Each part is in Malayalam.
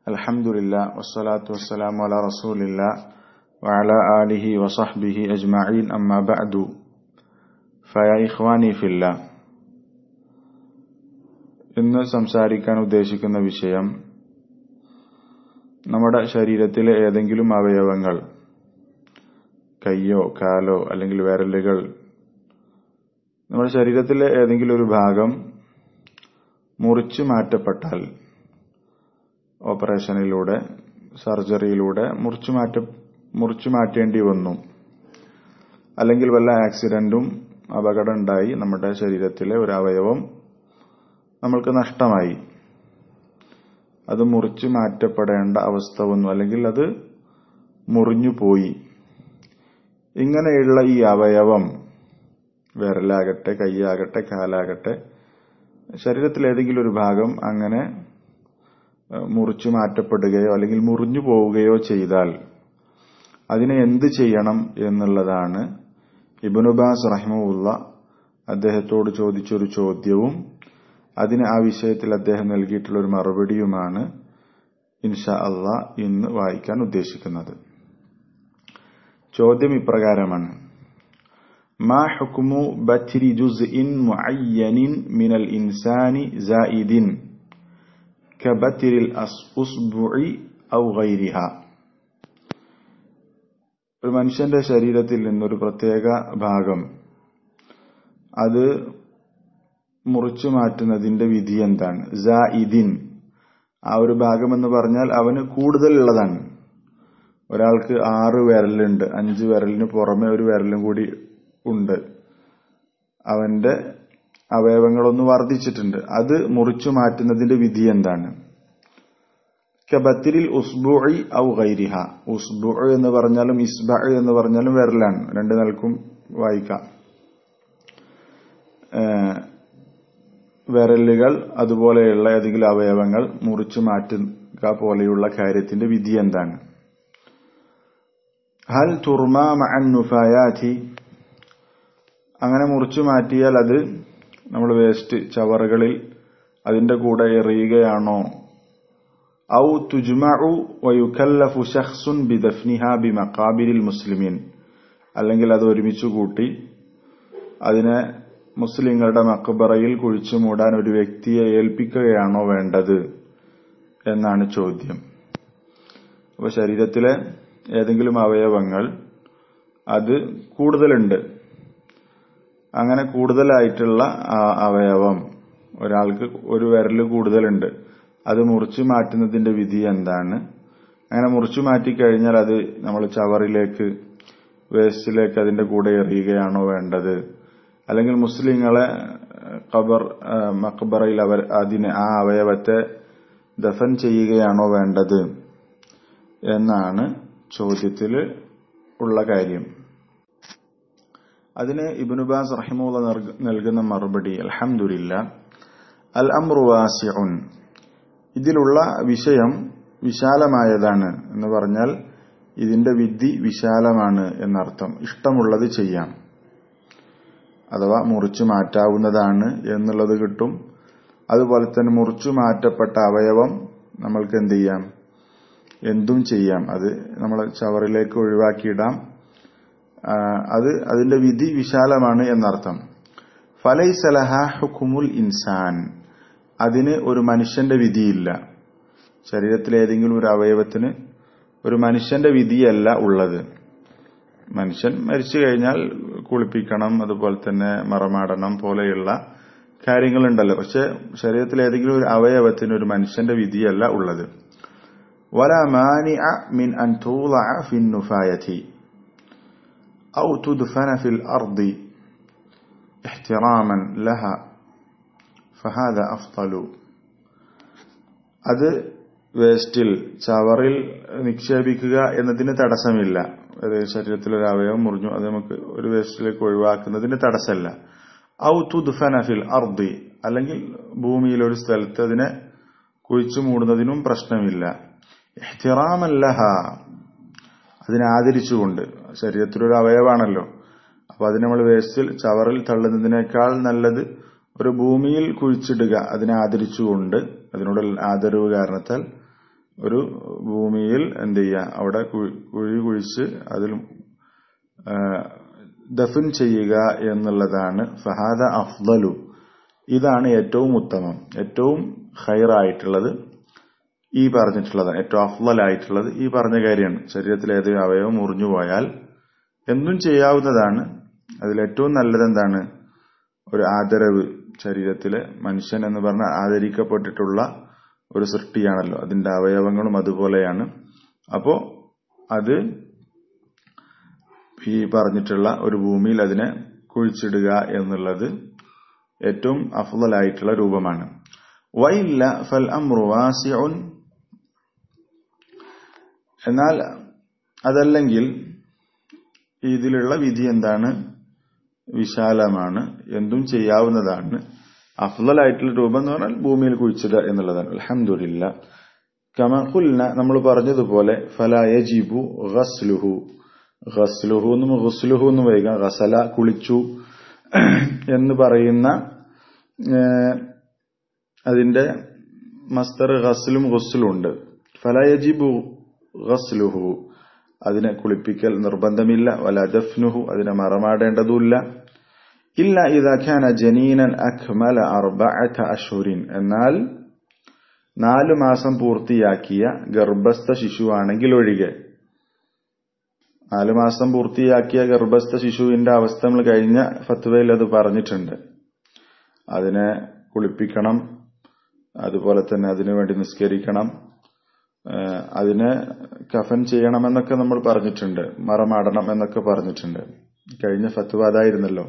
الحمد لله والصلاة والسلام على رسول الله وعلى آله وصحبه أجمعين أما بعد فيا إخواني في الله ഇന്ന് സംസാരിക്കാൻ ഉദ്ദേശിക്കുന്ന വിഷയം നമ്മുടെ ശരീരത്തിലെ ഏതെങ്കിലും അവയവങ്ങൾ കയ്യോ കാലോ അല്ലെങ്കിൽ വിരലുകൾ നമ്മുടെ ശരീരത്തിലെ ഏതെങ്കിലും ഒരു ഭാഗം മുറിച്ചു മാറ്റപ്പെട്ടാൽ ഓപ്പറേഷനിലൂടെ സർജറിയിലൂടെ മുറിച്ചു മാറ്റ മുറിച്ചു മാറ്റേണ്ടി വന്നു അല്ലെങ്കിൽ വല്ല ആക്സിഡന്റും അപകടം ഉണ്ടായി നമ്മുടെ ശരീരത്തിലെ ഒരു അവയവം നമ്മൾക്ക് നഷ്ടമായി അത് മുറിച്ചു മാറ്റപ്പെടേണ്ട അവസ്ഥ വന്നു അല്ലെങ്കിൽ അത് മുറിഞ്ഞു പോയി ഇങ്ങനെയുള്ള ഈ അവയവം വിരലാകട്ടെ കൈയാകട്ടെ കാലാകട്ടെ ശരീരത്തിൽ ഏതെങ്കിലും ഒരു ഭാഗം അങ്ങനെ മുറിച്ചു മാറ്റപ്പെടുകയോ അല്ലെങ്കിൽ മുറിഞ്ഞു പോവുകയോ ചെയ്താൽ അതിനെ എന്ത് ചെയ്യണം എന്നുള്ളതാണ് ഇബനുബാസ് റഹിമുള്ള അദ്ദേഹത്തോട് ചോദിച്ചൊരു ചോദ്യവും അതിന് ആ വിഷയത്തിൽ അദ്ദേഹം നൽകിയിട്ടുള്ള ഒരു മറുപടിയുമാണ് ഇൻഷാ അള്ളാ ഇന്ന് വായിക്കാൻ ഉദ്ദേശിക്കുന്നത് ചോദ്യം ഇപ്രകാരമാണ് ما حكم بتر جزء معين من الإنسان زائد كبتر الأصبع أو غيرها ഒരു മനുഷ്യന്റെ ശരീരത്തിൽ നിന്നൊരു പ്രത്യേക ഭാഗം അത് മുറിച്ചു മാറ്റുന്നതിന്റെ വിധി എന്താണ് ജായിദിൻ ആ ഒരു ഭാഗം എന്ന് പറഞ്ഞാൽ അവന് കൂടുതലുള്ളതാണ് ഒരാൾക്ക് ആറ് വിരലുണ്ട് അഞ്ച് വിരലിന് പുറമെ ഒരു വിരലും കൂടി ഉണ്ട് അവന്റെ അവയവങ്ങളൊന്ന് വർദ്ധിച്ചിട്ടുണ്ട് അത് മുറിച്ചു മാറ്റുന്നതിന്റെ വിധി എന്താണ് കബത്തിരിൽ ഉസ്ബുഇ ഔ ഗൈരിഹ ഉസ്ബു എന്ന് പറഞ്ഞാലും ഇസ്ബ എന്ന് പറഞ്ഞാലും വിരലാണ് രണ്ട് നിലക്കും വായിക്കാം വിരലുകൾ അതുപോലെയുള്ള ഏതെങ്കിലും അവയവങ്ങൾ മുറിച്ചു മാറ്റുക പോലെയുള്ള കാര്യത്തിന്റെ വിധി എന്താണ് ഹൽ തുർമ മഅൻ നുഫായാതി അങ്ങനെ മുറിച്ചു മാറ്റിയാൽ അത് നമ്മൾ വേസ്റ്റ് ചവറുകളിൽ അതിന്റെ കൂടെ എറിയുകയാണോ ഔ തുജ്മഉ വയുക്കല്ലഫു ശഖ്സുൻ ബിദഫ്നിഹ ബിമഖാബിരിൽ മുസ്ലിമീൻ അല്ലെങ്കിൽ അത് ഒരുമിച്ച് കൂട്ടി അതിനെ മുസ്ലിങ്ങളുടെ മക്ബറയിൽ കുഴിച്ചു മൂടാൻ ഒരു വ്യക്തിയെ ഏൽപ്പിക്കുകയാണോ വേണ്ടത് എന്നാണ് ചോദ്യം അപ്പൊ ശരീരത്തിലെ ഏതെങ്കിലും അവയവങ്ങൾ അത് കൂടുതലുണ്ട് അങ്ങനെ കൂടുതലായിട്ടുള്ള അവയവം ഒരാൾക്ക് ഒരു വിരൽ കൂടുതലുണ്ട് അത് മുറിച്ചു മാറ്റുന്നതിന്റെ വിധി എന്താണ് അങ്ങനെ മുറിച്ചു മാറ്റിക്കഴിഞ്ഞാൽ അത് നമ്മൾ ചവറിലേക്ക് വേസ്റ്റിലേക്ക് അതിന്റെ കൂടെ എറിയുകയാണോ വേണ്ടത് അല്ലെങ്കിൽ മുസ്ലിങ്ങളെ ഖബർ മക്ബറയിൽ അവർ അതിനെ ആ അവയവത്തെ ദഫൻ ചെയ്യുകയാണോ വേണ്ടത് എന്നാണ് ചോദ്യത്തിൽ ഉള്ള കാര്യം അതിന് ഇബിനുബാസ് റഹിമുള്ള നൽകുന്ന മറുപടി അൽഹമില്ല അൽ അമ്രുവാസിഉൻ ഇതിലുള്ള വിഷയം വിശാലമായതാണ് എന്ന് പറഞ്ഞാൽ ഇതിന്റെ വിധി വിശാലമാണ് എന്നർത്ഥം ഇഷ്ടമുള്ളത് ചെയ്യാം അഥവാ മുറിച്ചു മാറ്റാവുന്നതാണ് എന്നുള്ളത് കിട്ടും അതുപോലെ തന്നെ മുറിച്ചു മാറ്റപ്പെട്ട അവയവം നമ്മൾക്ക് എന്ത് ചെയ്യാം എന്തും ചെയ്യാം അത് നമ്മൾ ചവറിലേക്ക് ഒഴിവാക്കിയിടാം അത് അതിന്റെ വിധി വിശാലമാണ് എന്നർത്ഥം ഫലൈസലഹ ഹുക്കുമുൽ ഇൻസാൻ അതിന് ഒരു മനുഷ്യന്റെ വിധിയില്ല ശരീരത്തിലെ ഏതെങ്കിലും ഒരു അവയവത്തിന് ഒരു മനുഷ്യന്റെ വിധിയല്ല ഉള്ളത് മനുഷ്യൻ മരിച്ചു കഴിഞ്ഞാൽ കുളിപ്പിക്കണം അതുപോലെ തന്നെ മറമാടണം പോലെയുള്ള കാര്യങ്ങളുണ്ടല്ലോ പക്ഷെ ശരീരത്തിലെ ഏതെങ്കിലും ഒരു അവയവത്തിന് ഒരു മനുഷ്യന്റെ വിധിയല്ല ഉള്ളത് വല മാനി മിൻ അൻ ഫിൻ നുഫായതി أو تدفن في الأرض احتراما لها فهذا أفضل അത് വേസ്റ്റിൽ ചവറിൽ നിക്ഷേപിക്കുക എന്നതിന് തടസ്സമില്ല അതായത് ശരീരത്തിലൊരു അവയവം മുറിഞ്ഞു അത് നമുക്ക് ഒരു വേസ്റ്റിലേക്ക് ഒഴിവാക്കുന്നതിന് തടസ്സമല്ല ഔ തുദ്ഫന ഫിൽ അർദി അല്ലെങ്കിൽ ഭൂമിയിൽ ഒരു സ്ഥലത്ത് അതിനെ കുഴിച്ചു മൂടുന്നതിനും പ്രശ്നമില്ല ഇഹ്തിറാമല്ലഹ അതിനെ ആദരിച്ചുകൊണ്ട് ശരീരത്തിലൊരു അവയവാണല്ലോ അപ്പൊ അത് നമ്മൾ വേസ്റ്റിൽ ചവറിൽ തള്ളുന്നതിനേക്കാൾ നല്ലത് ഒരു ഭൂമിയിൽ കുഴിച്ചിടുക അതിനെ ആദരിച്ചുകൊണ്ട് അതിനോട് ആദരവ് കാരണത്താൽ ഒരു ഭൂമിയിൽ എന്ത് ചെയ്യുക അവിടെ കുഴി കുഴിച്ച് അതിൽ ദഫിൻ ചെയ്യുക എന്നുള്ളതാണ് ഫഹാദ അഫ്ദലു ഇതാണ് ഏറ്റവും ഉത്തമം ഏറ്റവും ഹൈറായിട്ടുള്ളത് ഈ പറഞ്ഞിട്ടുള്ളതാണ് ഏറ്റവും അഫ്ലലായിട്ടുള്ളത് ഈ പറഞ്ഞ കാര്യമാണ് ശരീരത്തിൽ ഏതെങ്കിലും അവയവം മുറിഞ്ഞു പോയാൽ എന്തും ചെയ്യാവുന്നതാണ് അതിലേറ്റവും നല്ലത് എന്താണ് ഒരു ആദരവ് ശരീരത്തിലെ മനുഷ്യൻ എന്ന് പറഞ്ഞാൽ ആദരിക്കപ്പെട്ടിട്ടുള്ള ഒരു സൃഷ്ടിയാണല്ലോ അതിന്റെ അവയവങ്ങളും അതുപോലെയാണ് അപ്പോ അത് ഈ പറഞ്ഞിട്ടുള്ള ഒരു ഭൂമിയിൽ അതിനെ കുഴിച്ചിടുക എന്നുള്ളത് ഏറ്റവും അഫ്ലായിട്ടുള്ള രൂപമാണ് വൈല്ല ഫൽ അമ്രുവാസിഉൻ എന്നാൽ അതല്ലെങ്കിൽ ഇതിലുള്ള വിധി എന്താണ് വിശാലമാണ് എന്തും ചെയ്യാവുന്നതാണ് അഫ്ലായിട്ടുള്ള രൂപം എന്ന് പറഞ്ഞാൽ ഭൂമിയിൽ കുഴിച്ചിടുക എന്നുള്ളതാണ് അലഹമില്ല കമഖുൽന നമ്മൾ പറഞ്ഞതുപോലെ ഫലായജിബു ഗസ്ലുഹു ഗസ്ലുഹു എന്നും ഗുസ്ലുഹു എന്ന് പറയുക ഗസല കുളിച്ചു എന്ന് പറയുന്ന അതിന്റെ മസ്തർ ഗസ്ലും ഗുസ്ലും ഉണ്ട് ഫലായജിബു ഗസ്ലുഹു അതിനെ കുളിപ്പിക്കൽ നിർബന്ധമില്ല വല ദഫ്നുഹു അതിനെ മറമാടേണ്ടതുമില്ല ഇല്ല ഇതാഖാന ജനീനൻ അഖ്മല അർബഅത അഷ്ഹുരിൻ എന്നാൽ നാലു മാസം പൂർത്തിയാക്കിയ ഗർഭസ്ഥ ശിശുവാണെങ്കിൽ ഒഴികെ നാലു മാസം പൂർത്തിയാക്കിയ ഗർഭസ്ഥ ശിശുവിന്റെ അവസ്ഥ നമ്മൾ കഴിഞ്ഞ ഫത്വയിൽ അത് പറഞ്ഞിട്ടുണ്ട് അതിനെ കുളിപ്പിക്കണം അതുപോലെ തന്നെ അതിനുവേണ്ടി നിസ്കരിക്കണം അതിനെ കഫൻ ചെയ്യണമെന്നൊക്കെ നമ്മൾ പറഞ്ഞിട്ടുണ്ട് മറമാടണം എന്നൊക്കെ പറഞ്ഞിട്ടുണ്ട് കഴിഞ്ഞ ഫത്വ അതായിരുന്നല്ലോ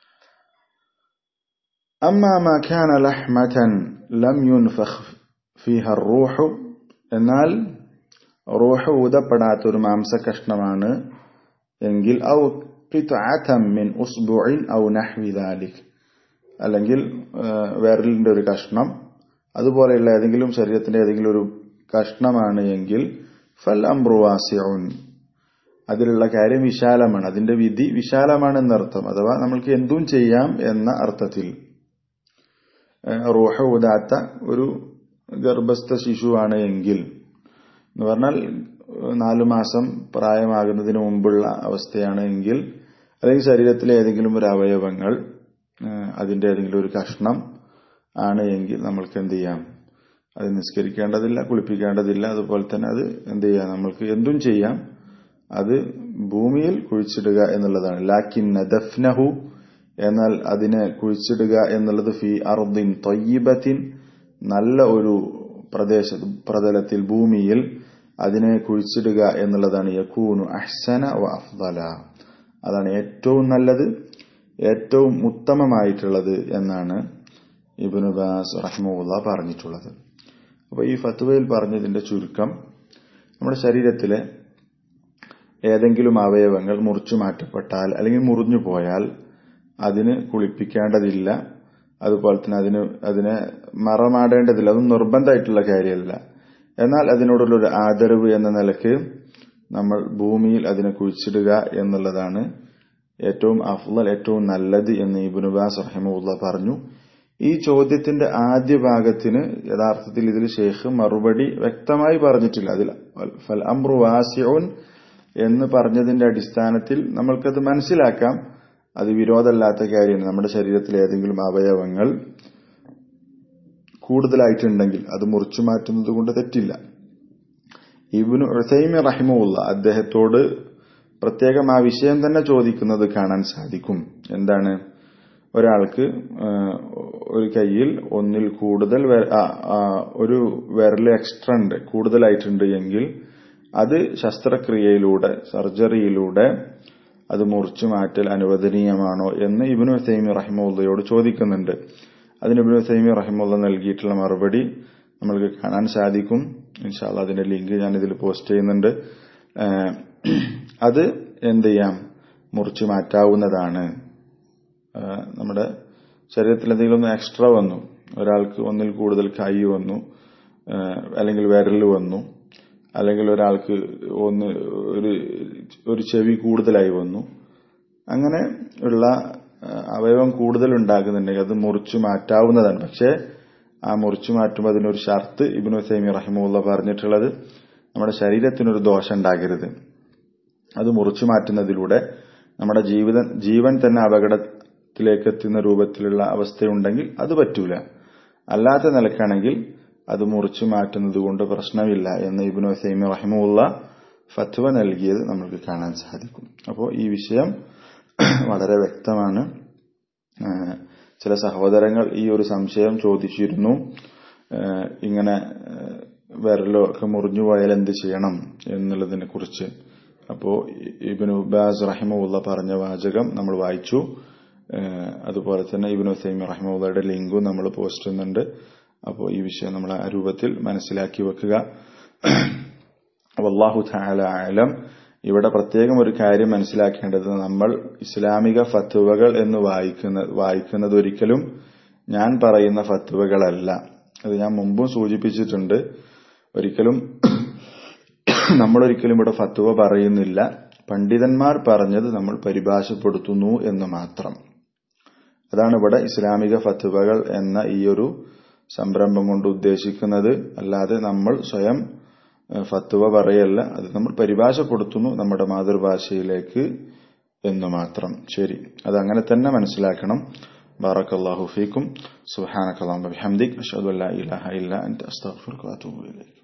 أما ما كان لحمة لم ينفخ فيها الروح എന്നാൽ റൂഹ് ഊതപ്പെടാത്ത ഒരു മാംസകഷ്ണമാണ് എങ്കിൽ ഔ ഖിത്അതം മിൻ ഉസ്ബുഇൻ ഔ നഹ്വി ദാലിക് അല്ലെങ്കിൽ വിരലിന്റെ ഒരു കഷ്ണം അതുപോലെയുള്ള ഏതെങ്കിലും ശരീരത്തിന്റെ ഏതെങ്കിലും ഒരു കഷ്ണമാണ് എങ്കിൽ ഫൽ അംറുവാസിഉൻ അതിലുള്ള കാര്യം വിശാലമാണ് അതിന്റെ വിധി വിശാലമാണ് എന്നർത്ഥം അഥവാ നമ്മൾക്ക് എന്തും ചെയ്യാം എന്ന അർത്ഥത്തിൽ റൂഹ ഊതാത്ത ഒരു ഗർഭസ്ഥ ശിശുവാണ് എങ്കിൽ എന്ന് പറഞ്ഞാൽ നാലു മാസം പ്രായമാകുന്നതിന് മുമ്പുള്ള അവസ്ഥയാണ് എങ്കിൽ അല്ലെങ്കിൽ ശരീരത്തിലെ ഏതെങ്കിലും ഒരു അവയവങ്ങൾ അതിന്റെ ഏതെങ്കിലും ഒരു കഷ്ണം ആണ് എങ്കിൽ നമ്മൾക്ക് എന്ത് ചെയ്യാം അത് നിസ്കരിക്കേണ്ടതില്ല കുളിപ്പിക്കേണ്ടതില്ല അതുപോലെ തന്നെ അത് എന്ത് ചെയ്യാം നമ്മൾക്ക് എന്തും ചെയ്യാം അത് ഭൂമിയിൽ കുഴിച്ചിടുക എന്നുള്ളതാണ് ലാക്കിൻ ദഫ്നഹു എന്നാൽ അതിനെ കുഴിച്ചിടുക എന്നുള്ളത് ഫി അർദിൻ തൊയ്യബത്തിൻ നല്ല ഒരു പ്രദേശ പ്രതലത്തിൽ ഭൂമിയിൽ അതിനെ കുഴിച്ചിടുക എന്നുള്ളതാണ് യക്കൂനു അഹ്സന വ അഫ്ദല അതാണ് ഏറ്റവും നല്ലത് ഏറ്റവും ഉത്തമമായിട്ടുള്ളത് എന്നാണ് ഇബിനു ബാസ് റഹ്മുല്ല പറഞ്ഞിട്ടുള്ളത് അപ്പോൾ ഈ ഫത്വയിൽ പറഞ്ഞതിന്റെ ചുരുക്കം നമ്മുടെ ശരീരത്തിലെ ഏതെങ്കിലും അവയവങ്ങൾ മുറിച്ചു മാറ്റപ്പെട്ടാൽ അല്ലെങ്കിൽ മുറിഞ്ഞു പോയാൽ അതിന് കുളിപ്പിക്കേണ്ടതില്ല അതുപോലെ തന്നെ അതിന് അതിനെ മറമാടേണ്ടതില്ല അതും നിർബന്ധമായിട്ടുള്ള കാര്യമല്ല എന്നാൽ അതിനോടുള്ള ഒരു ആദരവ് എന്ന നിലക്ക് നമ്മൾ ഭൂമിയിൽ അതിനെ കുഴിച്ചിടുക എന്നുള്ളതാണ് ഏറ്റവും അഫ്ലൽ ഏറ്റവും നല്ലത് എന്ന് ഇബുനുബാസ് റഹിമുല്ല പറഞ്ഞു ഈ ചോദ്യത്തിന്റെ ആദ്യ ഭാഗത്തിന് യഥാർത്ഥത്തിൽ ഇതിൽ ഷെയ്ഖ് മറുപടി വ്യക്തമായി പറഞ്ഞിട്ടില്ല അതിൽ ഫൽ അമ്രു വാസിഉൻ എന്ന് പറഞ്ഞതിന്റെ അടിസ്ഥാനത്തിൽ നമ്മൾക്കത് മനസ്സിലാക്കാം അത് വിരോധമല്ലാത്ത കാര്യമാണ് നമ്മുടെ ശരീരത്തിലെ ഏതെങ്കിലും അവയവങ്ങൾ കൂടുതലായിട്ടുണ്ടെങ്കിൽ അത് മുറിച്ചു മാറ്റുന്നത് കൊണ്ട് തെറ്റില്ല ഇബിനു ഉസൈമി റഹിമുള്ള അദ്ദേഹത്തോട് പ്രത്യേകം ആ വിഷയം തന്നെ ചോദിക്കുന്നത് കാണാൻ സാധിക്കും എന്താണ് ഒരാൾക്ക് ഒരു കയ്യിൽ ഒന്നിൽ കൂടുതൽ ഒരു വിരൽ എക്സ്ട്രാ ഉണ്ട് കൂടുതലായിട്ടുണ്ട് എങ്കിൽ അത് ശസ്ത്രക്രിയയിലൂടെ സർജറിയിലൂടെ അത് മുറിച്ചു മാറ്റൽ അനുവദനീയമാണോ എന്ന് ഇബിനു സൈമി റഹിമുള്ളയോട് ചോദിക്കുന്നുണ്ട് അതിന് ഇബിനു സൈമി റഹിമുള്ള നൽകിയിട്ടുള്ള മറുപടി നമ്മൾക്ക് കാണാൻ സാധിക്കും ഇൻഷാല്ല അതിന്റെ ലിങ്ക് ഞാൻ ഇതിൽ പോസ്റ്റ് ചെയ്യുന്നുണ്ട് അത് എന്ത് ചെയ്യാം മുറിച്ചു മാറ്റാവുന്നതാണ് നമ്മുടെ ശരീരത്തിൽ എന്തെങ്കിലും ഒന്ന് എക്സ്ട്രാ വന്നു ഒരാൾക്ക് ഒന്നിൽ കൂടുതൽ കൈ വന്നു അല്ലെങ്കിൽ വിരൽ വന്നു അല്ലെങ്കിൽ ഒരാൾക്ക് ഒന്ന് ഒരു ഒരു ചെവി കൂടുതലായി വന്നു അങ്ങനെ ഉള്ള അവയവം കൂടുതൽ ഉണ്ടാകുന്നുണ്ടെങ്കിൽ അത് മുറിച്ചു മാറ്റാവുന്നതാണ് പക്ഷേ ആ മുറിച്ചു മാറ്റുമ്പോൾ അതിനൊരു ഷർത്ത് ഇബിനു സൈമി റഹിമുള്ള പറഞ്ഞിട്ടുള്ളത് നമ്മുടെ ശരീരത്തിനൊരു ദോഷം ഉണ്ടാകരുത് അത് മുറിച്ചു മാറ്റുന്നതിലൂടെ നമ്മുടെ ജീവിതം ജീവൻ തന്നെ അപകടത്തിലേക്ക് എത്തുന്ന രൂപത്തിലുള്ള അവസ്ഥയുണ്ടെങ്കിൽ അത് പറ്റൂല അല്ലാത്ത നിലക്കാണെങ്കിൽ അത് മുറിച്ചു മാറ്റുന്നത് കൊണ്ട് പ്രശ്നമില്ല എന്ന് ഇബിനു സൈമി റഹിമുള്ള ഫത്വ നൽകിയത് നമുക്ക് കാണാൻ സാധിക്കും അപ്പോൾ ഈ വിഷയം വളരെ വ്യക്തമാണ് ചില സഹോദരങ്ങൾ ഈ ഒരു സംശയം ചോദിച്ചിരുന്നു ഇങ്ങനെ വിരലോ ഒക്കെ മുറിഞ്ഞു പോയാൽ എന്ത് ചെയ്യണം എന്നുള്ളതിനെ കുറിച്ച് അപ്പോ ഇബിനു ബാസ് റഹിമുള്ള പറഞ്ഞ വാചകം നമ്മൾ വായിച്ചു അതുപോലെ തന്നെ ഇബിനു സൈമി റഹിമുള്ളയുടെ ലിങ്കും നമ്മൾ പോസ്റ്റ് ചെയ്യുന്നുണ്ട് അപ്പോൾ ഈ വിഷയം നമ്മൾ ആ രൂപത്തിൽ മനസ്സിലാക്കി വെക്കുക വല്ലാഹു താല ആലം ഇവിടെ പ്രത്യേകം ഒരു കാര്യം മനസ്സിലാക്കേണ്ടത് നമ്മൾ ഇസ്ലാമിക ഫത്തുവകൾ എന്ന് വായിക്കുന്ന വായിക്കുന്നത് ഒരിക്കലും ഞാൻ പറയുന്ന ഫത്തുവകളല്ല അത് ഞാൻ മുമ്പും സൂചിപ്പിച്ചിട്ടുണ്ട് ഒരിക്കലും നമ്മളൊരിക്കലും ഇവിടെ ഫത്തുവ പറയുന്നില്ല പണ്ഡിതന്മാർ പറഞ്ഞത് നമ്മൾ പരിഭാഷപ്പെടുത്തുന്നു എന്ന് മാത്രം അതാണ് ഇവിടെ ഇസ്ലാമിക ഫത്തുവകൾ എന്ന ഈ ഒരു സംരംഭം കൊണ്ട് ഉദ്ദേശിക്കുന്നത് അല്ലാതെ നമ്മൾ സ്വയം ഫത്തുവ പറയല്ല അത് നമ്മൾ പരിഭാഷപ്പെടുത്തുന്നു നമ്മുടെ മാതൃഭാഷയിലേക്ക് എന്ന് മാത്രം ശരി അത് അങ്ങനെ തന്നെ മനസ്സിലാക്കണം ബാറക്കല്ലാഹു ഫീക്കും സുഹാനക്കല്ലാഹു ബിഹംദിക് അഷ്ഹദു അല്ലാ ഇലാഹ ഇല്ല അൻത അസ്തഗ്ഫിറുക വഅതൂബു ഇലൈക്